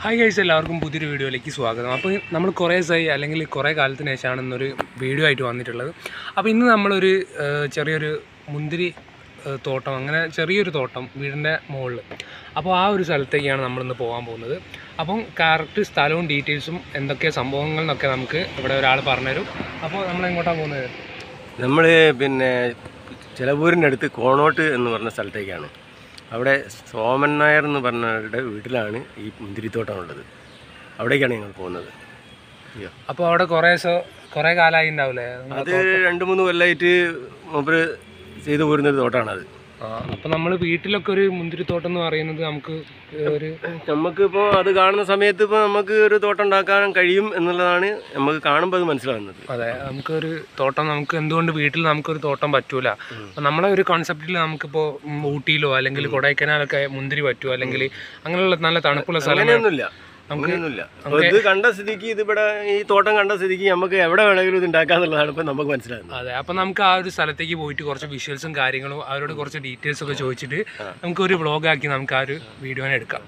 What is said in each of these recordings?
Hi guys എല്ലാവർക്കും പുതിയൊരു വീഡിയോയിലേക്ക് സ്വാഗതം അപ്പോൾ നമ്മൾ കുറേ ദിവസമായി അല്ലെങ്കിൽ കുറേ കാലത്തിന് ശേഷമാണ് ഇന്നൊരു വീഡിയോ ആയിട്ട് വന്നിട്ടുള്ളത് അപ്പോൾ ഇന്ന് നമ്മളൊരു ഏഹ്, ചെറിയൊരു മുന്തിരി ഏഹ്, തോട്ടം അങ്ങനെ ചെറിയൊരു തോട്ടം വീടിൻ്റെ മുകളിൽ അപ്പോൾ ആ ഒരു സ്ഥലത്തേക്കാണ് നമ്മളിന്ന് പോകാൻ പോകുന്നത് അപ്പം കറക്റ്റ് സ്ഥലവും ഡീറ്റെയിൽസും എന്തൊക്കെ സംഭവങ്ങൾ എന്നൊക്കെ നമുക്ക് ഇവിടെ ഒരാൾ പറഞ്ഞുതരും അപ്പോൾ നമ്മൾ എങ്ങോട്ടാണ് പോകുന്നത് നമ്മൾ പിന്നെ ചിലവൂരിൻ്റെ അടുത്ത് കോണോട്ട് എന്ന് പറഞ്ഞ സ്ഥലത്തേക്കാണ് അവിടെ സോമൻ നായർ എന്ന് പറഞ്ഞവരുടെ വീട്ടിലാണ് ഈ മുന്തിരിത്തോട്ടം ഉള്ളത് അവിടേക്കാണ് ഞങ്ങൾ പോകുന്നത് അയ്യോ അപ്പോൾ അവിടെ കുറേ ദിവസം കുറേ കാലമായി ഉണ്ടാവില്ലേ അത് രണ്ട് മൂന്ന് കൊല്ലമായിട്ട് മൂപ്പര് ചെയ്തു പോരുന്നൊരു തോട്ടമാണത് ആ അപ്പോൾ നമ്മൾ വീട്ടിലൊക്കെ ഒരു മുന്തിരിത്തോട്ടം എന്ന് പറയുന്നത് നമുക്ക് ഒരു നമുക്കിപ്പോൾ അത് കാണുന്ന സമയത്ത് ഇപ്പോൾ നമുക്ക് ഒരു തോട്ടം ഉണ്ടാക്കാൻ കഴിയും എന്നുള്ളതാണ് നമുക്ക് കാണുമ്പോൾ അത് മനസ്സിലാകുന്നത് അതെ നമുക്കൊരു തോട്ടം നമുക്ക് എന്തുകൊണ്ട് വീട്ടിൽ നമുക്കൊരു തോട്ടം പറ്റൂല അപ്പൊ നമ്മളെ ഒരു കോൺസെപ്റ്റിൽ നമുക്കിപ്പോൾ ഉം, ഊട്ടിയിലോ അല്ലെങ്കിൽ കൊടൈക്കനാലൊക്കെ മുന്തിരി പറ്റുമോ അല്ലെങ്കിൽ അങ്ങനെയുള്ള നല്ല തണുപ്പുള്ള സ്ഥലങ്ങൾ അങ്ങനെയൊന്നുമില്ല അങ്ങനെയൊന്നുമില്ല അപ്പോൾ ഇത് കണ്ട സ്ഥിതിക്ക് ഇതിവിടെ ഈ തോട്ടം കണ്ട സ്ഥിതിക്ക് നമുക്ക് എവിടെ വേണമെങ്കിലും ഇത് ഉണ്ടാക്കാന്നുള്ളതാണ് ഇപ്പം നമുക്ക് മനസ്സിലാകുന്നത് അതെ അപ്പം നമുക്ക് ആ ഒരു സ്ഥലത്തേക്ക് പോയിട്ട് കുറച്ച് വിഷ്വൽസും കാര്യങ്ങളും അവരോട് കുറച്ച് ഡീറ്റെയിൽസ് ഒക്കെ ചോദിച്ചിട്ട് നമുക്ക് ഒരു വ്ളോഗ് ആക്കി നമുക്ക് ആ ഒരു വീഡിയോനെ എടുക്കാം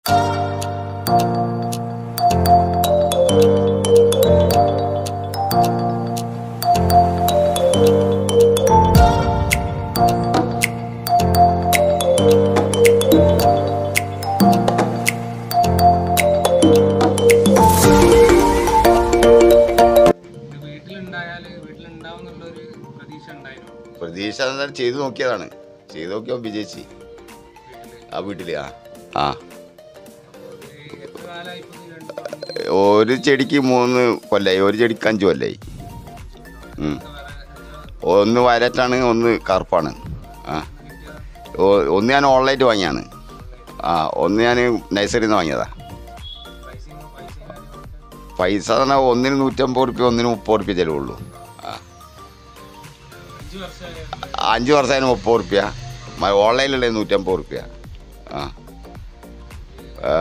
വീട്ടിലുണ്ടായാൽ വീട്ടിലുണ്ടാവും എന്നുള്ളൊരു പ്രതീക്ഷ ഉണ്ടായിരുന്നു പ്രതീക്ഷ എന്നാൽ ചെയ്തു നോക്കിയതാണ് ചെയ്തു നോക്കിയപ്പോൾ വിജയിച്ച് ആ വീട്ടിൽ ആ ആ എത്ര കാലമായി ഇപ്പോൾ ഇത് കണ്ടു തുടങ്ങിയിട്ട്? ഒരു ചെടിക്ക് മൂന്ന് കൊല്ലായി ഒരു ചെടിക്ക് അഞ്ച് കൊല്ലായി ഉം. ഒന്ന് വയലറ്റാണ് ഒന്ന് കറുപ്പാണ് ആ ഓ- ഒന്ന് ഞാൻ ഓൺലൈനായിട്ട് വാങ്ങിയാണ് ആ ഒന്ന് ഞാൻ നഴ്സറിയിൽ നിന്ന് വാങ്ങിയതാ പൈസ പറഞ്ഞാൽ ഒന്നിന് നൂറ്റമ്പത് റുപ്യ ഒന്നിന് മുപ്പത് റുപ്യ ചിലവുള്ളൂ ആ അഞ്ച് വർഷത്തിന് മുപ്പത് റുപ്യ ഓൺലൈനിലുള്ള നൂറ്റമ്പത് റുപ്യ ആ ആ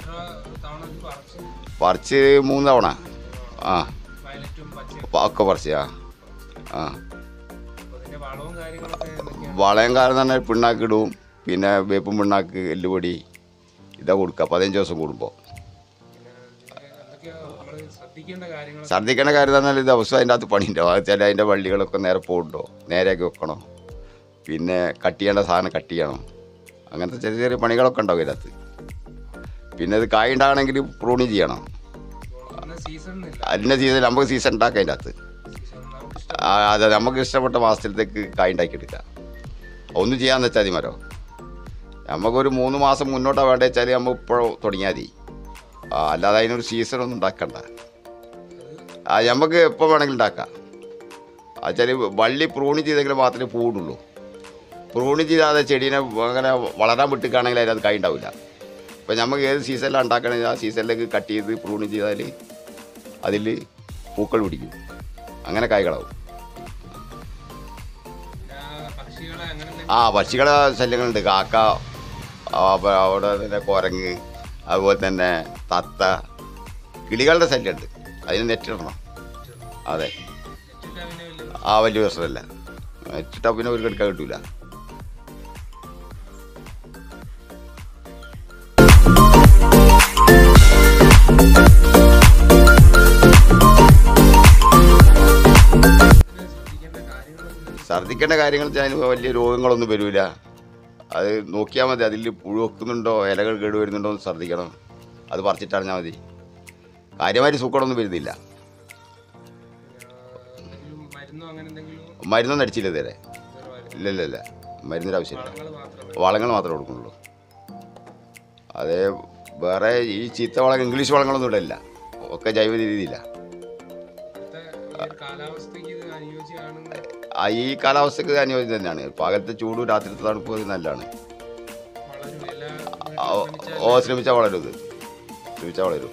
പറിച്ച് മൂന്ന് തവണ ആ പ- ഒക്കെ പറിച്ച് ആ ആ വളയം കാരണം തന്നെ പിണ്ണാക്ക് ഇടും പിന്നെ വേപ്പും പിണ്ണാക്ക് എല്ലുപൊടി ഇതാ കൊടുക്കുക പതിനഞ്ച് ദിവസം കൂടുമ്പോൾ ശ്രദ്ധിക്കേണ്ട കാര്യങ്ങൾ ഛർദ്ദിക്കേണ്ട കാര്യം പറഞ്ഞാൽ ഇത് ദിവസം അതിൻ്റെ അകത്ത് പണിയുണ്ടോ അത് ചില അതിൻ്റെ വള്ളികളൊക്കെ നേരെ പോകുന്നുണ്ടോ നേരെയാക്കി വെക്കണം പിന്നെ കട്ട് ചെയ്യേണ്ട സാധനം കട്ട് ചെയ്യണം അങ്ങനത്തെ ചെറിയ ചെറിയ പണികളൊക്കെ ഉണ്ടാവും ഇതിനകത്ത് പിന്നെ ഇത് കായ് ഉണ്ടാകണമെങ്കിൽ പ്രൂണിങ് ചെയ്യണം സീസൺ അതിൻ്റെ സീസൺ നമുക്ക് സീസൺ ഉണ്ടാക്കാം അതിൻ്റെ അകത്ത് ആ, അതെ നമുക്ക് ഇഷ്ടപ്പെട്ട മാസത്തിലത്തേക്ക് കായ് ഉണ്ടാക്കിയെടുക്കാം ഒന്നും ചെയ്യാന്ന് വെച്ചാൽ മതി മരോ നമുക്കൊരു മൂന്ന് മാസം മുന്നോട്ടാണ് വേണ്ടത് വെച്ചാൽ നമ്മൾ ഇപ്പോൾ തുടങ്ങിയാൽ മതി ആ, അല്ലാതെ അതിനൊരു സീസൺ ഒന്നും ഉണ്ടാക്കണ്ട ആ നമുക്ക് എപ്പോൾ വേണമെങ്കിലും ഉണ്ടാക്കാം ആ വെച്ചാൽ വള്ളി പ്രൂണി ചെയ്തെങ്കിൽ മാത്രമേ പൂടുള്ളൂ പ്രൂണി ചെയ്താതെ ചെടീനെ അങ്ങനെ വളരാൻ വിട്ടിക്കാണെങ്കിൽ അതിനകത്ത് കായ് ഉണ്ടാവില്ല ഇപ്പം നമുക്ക് ഏത് സീസണിലാണ് ഉണ്ടാക്കണമെങ്കിൽ ആ സീസണിലേക്ക് കട്ട് ചെയ്ത് പ്രൂണി ചെയ്താൽ അതിൽ പൂക്കൾ പിടിക്കും അങ്ങനെ കായ്കളാവും പക്ഷികളെ അങ്ങനെ ആ പക്ഷികളെ ശല്യങ്ങളുണ്ട് കാക്ക ആ, അപ്പൊ അവിടെ തന്നെ കുരങ്ങ് അതുപോലെ തന്നെ തത്ത കിളികളുടെ ശല്യമുണ്ട് അതിന് നെറ്റിടണം അതെ ആ വലിയ പ്രശ്നമല്ല നെറ്റിട്ടാൽ പിന്നെ ഒരു കിടക്കാൻ കിട്ടൂല ഛർദ്ദിക്കേണ്ട കാര്യങ്ങൾ വെച്ചാൽ അതിന് വലിയ രോഗങ്ങളൊന്നും വരില്ല അത് നോക്കിയാൽ മതി അതിൽ പുഴു വെക്കുന്നുണ്ടോ ഇലകൾ കേട് വരുന്നുണ്ടോ എന്ന് ശ്രദ്ധിക്കണം അത് പറിച്ചിട്ടറിഞ്ഞാൽ മതി കാര്യമായിട്ട് സൂക്കടൊന്നും വരുന്നില്ല മരുന്നോ അങ്ങനെ എന്തെങ്കിലും മരുന്നൊന്നും അടിച്ചില്ല ഇതുവരെ ഇല്ല ഇല്ല ഇല്ല മരുന്നിൻ്റെ ആവശ്യമില്ല വളങ്ങൾ മാത്രമേ കൊടുക്കുന്നുള്ളൂ അതേ വേറെ ഈ ചീത്ത വളങ്ങൾ ഇംഗ്ലീഷ് വളങ്ങളൊന്നും ഇടില്ല ഒക്കെ ജൈവ രീതിയില്ല കാലാവസ്ഥക്ക് ഇത് അനുയോജ്യമാണെന്ന് ആ ഈ കാലാവസ്ഥക്ക് ഇത് അനുയോജ്യം തന്നെയാണ് പകലത്തെ ചൂടും രാത്രിത്തെ തണുപ്പും ഇത് നല്ലതാണ് വളരും എല്ലാ ആ, ഓ ശ്രമിച്ചാൽ വളരും ഇത് ശ്രമിച്ചാൽ വളരും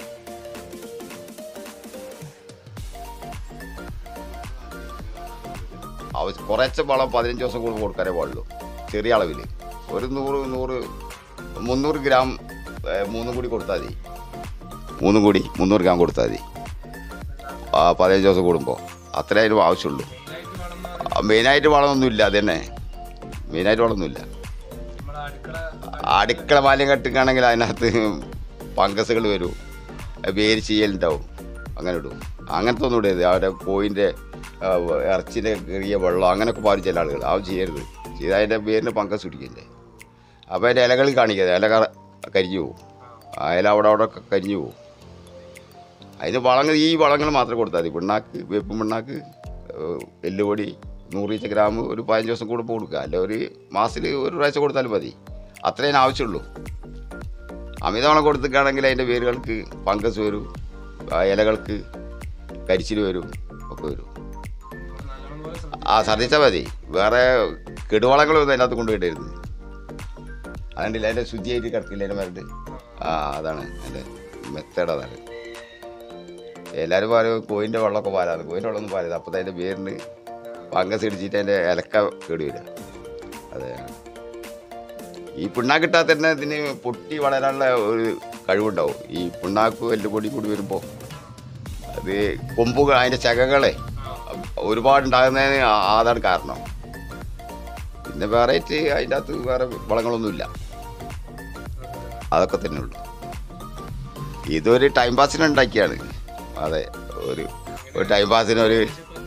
ആവശ്യം കുറച്ച് വളം പതിനഞ്ച് ദിവസം കൂടുമ്പോൾ കൊടുക്കാനേ പാടുള്ളൂ ചെറിയ അളവിൽ ഒരു നൂറ് നൂറ് മുന്നൂറ് ഗ്രാം ഏ, മൂന്നും കൂടി കൊടുത്താൽ മതി മൂന്നും കൂടി മുന്നൂറ് ഗ്രാം കൊടുത്താൽ മതി ആ പതിനഞ്ച് ദിവസം കൂടുമ്പോൾ അത്രേ അതിന് ആവശ്യമുള്ളൂ ആ, മെയിനായിട്ട് വളമൊന്നുമില്ല അത് തന്നെ മെയിനായിട്ട് വളമൊന്നുമില്ല നമ്മുടെ അടുക്കള അടുക്കള മാലിന്യം കെട്ടിക്കുകയാണെങ്കിൽ അതിനകത്ത് ഫംഗസുകൾ വരും വേര് ചെയ്യലുണ്ടാവും അങ്ങനെ ഇടും അങ്ങനത്തെ ഒന്നും ഇടരുത് അവരുടെ കോയിൻ്റെ ഇറച്ചിൻ്റെ ചെറിയ വെള്ളം അങ്ങനെയൊക്കെ പാലും ചില ആളുകൾ അത് ചെയ്യരുത് ചെയ്താൽ അതിൻ്റെ വേരിന് ഫംഗസ് പിടിക്കില്ലേ അപ്പോൾ അതിൻ്റെ ഇലകൾ കാണിക്കാതെ ഇല കറ- കരിഞ്ഞു പോകും ആ ഇല അവിടെ അവിടെ ഒക്കെ കരിഞ്ഞു പോകും അതിന് വളങ്ങൾ ഈ വളങ്ങൾ മാത്രം കൊടുത്താൽ മതി പിണ്ണാക്ക് വേപ്പും പിണ്ണാക്ക് ഏഹ് എല്ലുപൊടി നൂറ് ഈച്ച ഗ്രാം ഒരു പതിനഞ്ച് ദിവസം കൂടുമ്പോൾ കൊടുക്കുക അല്ല ഒരു മാസത്തിൽ ഒരു പ്രാവശ്യം കൊടുത്താലും മതി അത്രേ അതിന് ആവശ്യമുള്ളൂ അമിതവളം കൊടുത്തിട്ടാണെങ്കിൽ അതിൻ്റെ വേരുകൾക്ക് ഫംഗസ് വരും ആ ഇലകൾക്ക് കരിച്ചിൽ വരും ഒക്കെ വരും നല്ലോണം പോലെ ശ്രദ്ധിക്കണം. ആ ശ്രദ്ധിച്ചാൽ മതി വേറെ കെടുവളങ്ങളൊന്നും അതിനകത്ത് കൊണ്ടുപോയിട്ടരുത് അതുകൊണ്ടില്ല അതിൻ്റെ ശുദ്ധിയായിട്ട് കിടക്കില്ല അതിൻ്റെ മരണ്ട് ആ അതാണ് അതിൻ്റെ മെത്തേഡ് അതാണ് എല്ലാവരും പറയും കോയിൻ്റെ വെള്ളമൊക്കെ പാരാതെ കോയിൻ്റെ വെള്ളമൊന്നും പാരരുത് അപ്പോൾ അതിൻ്റെ വേരിന് ഫംഗസ് ഇടിച്ചിട്ട് അതിൻ്റെ ഇലക്ക കേടി വരിക അതെ ഈ പിണ്ണാക്ക് കിട്ടാൽ തന്നെ ഇതിന് പൊട്ടി വളരാനുള്ള ഒരു കഴിവുണ്ടാവും ഈ പിണ്ണാക്ക് എല്ലുപൊടി കൂടി വരുമ്പോൾ അത് കൊമ്പുകൾ അതിൻ്റെ ചകകളെ ഒരുപാടുണ്ടാകുന്നതിന് ആ- അതാണ് കാരണം പിന്നെ വേറെ ആയിട്ട് അതിൻ്റെ അകത്ത് വേറെ വളങ്ങളൊന്നുമില്ല അതൊക്കെ തന്നെ ഉള്ളു ഇതൊരു ടൈം പാസിന് ഉണ്ടാക്കിയാണ് അതെ ഒരു ഒരു ടൈം പാസിന് ഒരു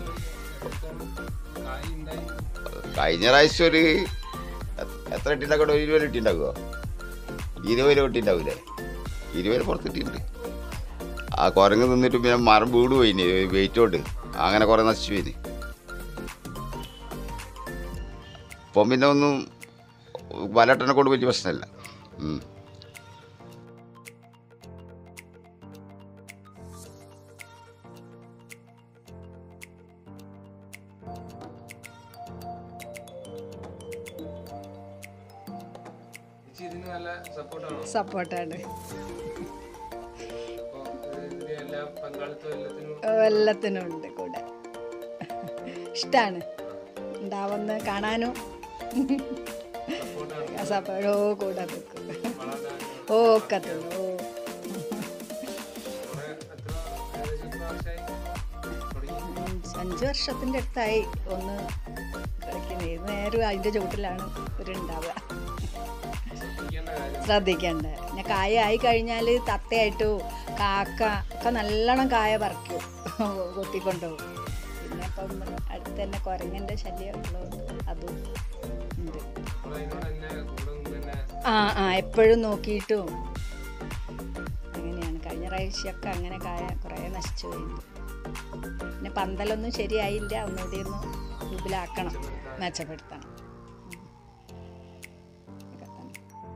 കായ് ഉണ്ടായി. കഴിഞ്ഞ പ്രാവശ്യം ഒരു എ- എത്ര ഇട്ടിണ്ടാക്കട്ടെ ഒരു ഇരുപത് ഇട്ടിണ്ടാക്കുമോ ഇരുപത് രൂപ ഇട്ടിണ്ടാവൂലേ ഇരുപത് പുറത്തിട്ടുണ്ട് ആ കുരങ്ങ് നിന്നിട്ട് പിന്നെ മരം വീട് പോയിന് വെയിറ്റ് കൊണ്ട് അങ്ങനെ കുറെ നശിച്ചു പോയിന് ഇപ്പം പിന്നെ ഒന്നും വലട്ടനെ കൊണ്ട് വലിയ പ്രശ്നമില്ല ഉം. ചേച്ചി ഇതിന് നല്ല സപ്പോർട്ടാണോ സപ്പോർട്ടാണ് അപ്പോൾ ഇതിന് എല്ലാ പങ്കാളിത്തവും എല്ലാത്തിനും എല്ലാത്തിനും ഉണ്ട് കൂടെ ഇഷ്ടമാണ് ഉണ്ടാവുന്ന കാണാനും സപ്പോർട്ടാണ് സപ്പോർട്ടോ കൂടെ നിൽക്കും വളരാനും ഓ ഒക്കെ തിന്നു ഓ കുറെ എത്ര ഏകദേശം എത്ര വർഷമായി തുടങ്ങി അഞ്ച് അഞ്ച് വർഷത്തിൻ്റെ അടുത്തായി ഒന്ന് കളിക്കുന്നത് ഏത് നേരം അതിൻ്റെ ചുവട്ടിലാണ് ഒരു ഉണ്ടാവുക ശ്രദ്ധിക്കേണ്ട കാര്യം ശ്രദ്ധിക്കേണ്ട പിന്നെ കായ ആയി കഴിഞ്ഞാൽ തത്തയായിട്ടോ കാക്ക ഒക്കെ നല്ലോണം കായ പറിക്കും കൊത്തിക്കൊണ്ടുപോകും പിന്നെ ഇപ്പം അടുത്ത് തന്നെ കുരങ്ങൻ്റെ ശല്യം ഉള്ളതുകൊണ്ട് അതും ഉണ്ട് നമ്മളതിനോട് തന്നെ കൂടെ നിന്ന് തന്നെ ആ ആ എപ്പോഴും നോക്കിയിട്ടും അങ്ങനെയാണ് കഴിഞ്ഞ പ്രാവശ്യമൊക്കെ അങ്ങനെ കായ കുറേ നശിച്ചു പോയിട്ടുണ്ട് പിന്നെ പന്തലൊന്നും ശരിയായില്ല ഒന്നുകൂടി ഒന്ന് ഇതിലാക്കണം മെച്ചപ്പെടുത്തണം ഉം. ഒക്കെ തന്നെ.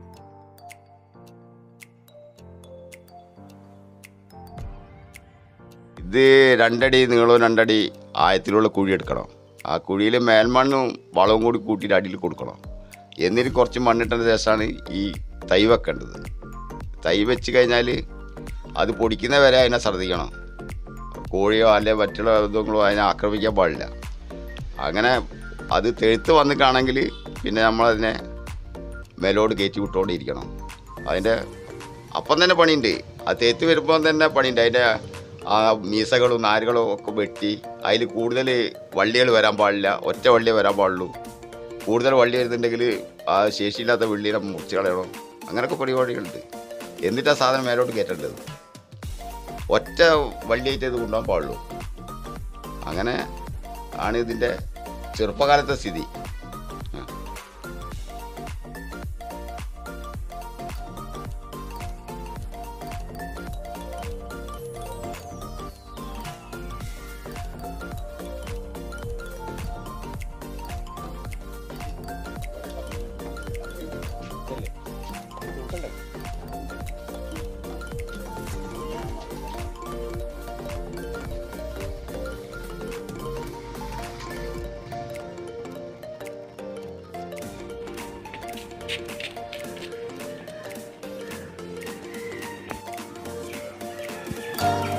ഇത് രണ്ടടി നീളവും രണ്ടടി ആയത്തിലുള്ള കുഴി എടുക്കണം ആ കുഴിയിൽ മേൽമണ്ണും വളവും കൂടി കൂട്ടിയിട്ട് അടിയിൽ കൊടുക്കണം എന്നിട്ട് കുറച്ച് മണ്ണിട്ടതിന് ശേഷമാണ് ഈ തൈ വെക്കേണ്ടത് തൈ വെച്ച് കഴിഞ്ഞാൽ അത് പൊടിക്കുന്ന വരെ അതിനെ ശ്രദ്ധിക്കണം കോഴിയോ അല്ലെ മറ്റുള്ള ഇതൊങ്ങളോ അതിനെ ആക്രമിക്കാൻ പാടില്ല അങ്ങനെ അത് തെഴുത്ത് വന്നിട്ടാണെങ്കിൽ പിന്നെ നമ്മളതിനെ മേലോട്ട് കയറ്റി വിട്ടുകൊണ്ടിരിക്കണം അതിൻ്റെ അപ്പം തന്നെ പണിയുണ്ട് ആ തേത്ത് വരുമ്പോൾ തന്നെ പണിയുണ്ട് അതിൻ്റെ ആ മീസകളും നാരുകളും ഒക്കെ വെട്ടി അതിൽ കൂടുതൽ വള്ളികൾ വരാൻ പാടില്ല ഒറ്റ വള്ളിയേ വരാൻ പാടുള്ളൂ കൂടുതൽ വള്ളി വരുന്നുണ്ടെങ്കിൽ ആ ശേഷിയില്ലാത്ത വെള്ളിയെ മുറിച്ച് കളയണം അങ്ങനെയൊക്കെ പരിപാടികളുണ്ട് എന്നിട്ടാ സാധനം മേലോട്ട് കയറ്റേണ്ടത് ഒറ്റ വള്ളിയായിട്ട് ഇത് കൊണ്ടുപോകാൻ പാടുള്ളൂ അങ്ങനെ ആണ് ഇതിൻ്റെ ചെറുപ്പകാലത്തെ സ്ഥിതി ആ. ആ